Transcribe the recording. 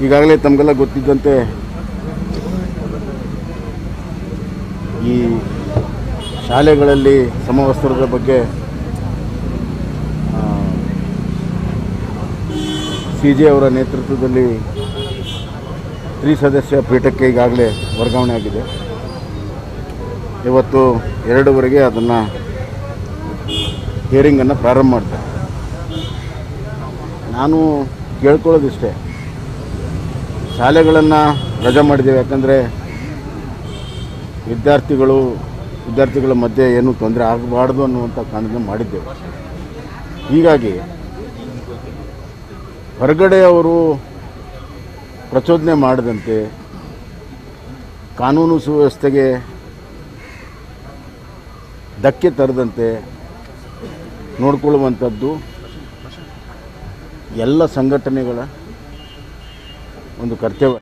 ಈಗಾಗಲೇ ತಮಗೆಲ್ಲ ಗೊತ್ತಿದ್ದಂತೆ ಈ ಶಾಲೆಗಳಲ್ಲಿ ಸಮವಸ್ತ್ರದ ಬಗ್ಗೆ ಸಿ ಜೆ ಅವರ ನೇತೃತ್ವದಲ್ಲಿ ತ್ರಿಸದಸ್ಯ ಪೀಠಕ್ಕೆ ಈಗಾಗಲೇ ವರ್ಗಾವಣೆ ಆಗಿದೆ ಇವತ್ತು ಎರಡೂವರೆಗೆ ಅದನ್ನು ಹಿಯರಿಂಗನ್ನು ಪ್ರಾರಂಭ ಮಾಡ್ತಾರೆ ನಾನು ಕೇಳ್ಕೊಳ್ಳೋದಿಷ್ಟೇ ಶಾಲೆಗಳನ್ನು ರಜೆ ಮಾಡಿದ್ದೇವೆ ಯಾಕಂದರೆ ವಿದ್ಯಾರ್ಥಿಗಳು ವಿದ್ಯಾರ್ಥಿಗಳ ಮಧ್ಯೆ ಏನೂ ತೊಂದರೆ ಆಗಬಾರ್ದು ಅನ್ನುವಂಥ ಕಾರಣದಿಂದ ಮಾಡಿದ್ದೇವೆ ಹೀಗಾಗಿ ಹೊರಗಡೆ ಅವರು ಪ್ರಚೋದನೆ ಮಾಡದಂತೆ ಕಾನೂನು ಸುವ್ಯವಸ್ಥೆಗೆ ಧಕ್ಕೆ ತರದಂತೆ ನೋಡಿಕೊಳ್ಳುವಂಥದ್ದು ಎಲ್ಲ ಸಂಘಟನೆಗಳ ಒಂದು ಕರ್ತವ್ಯ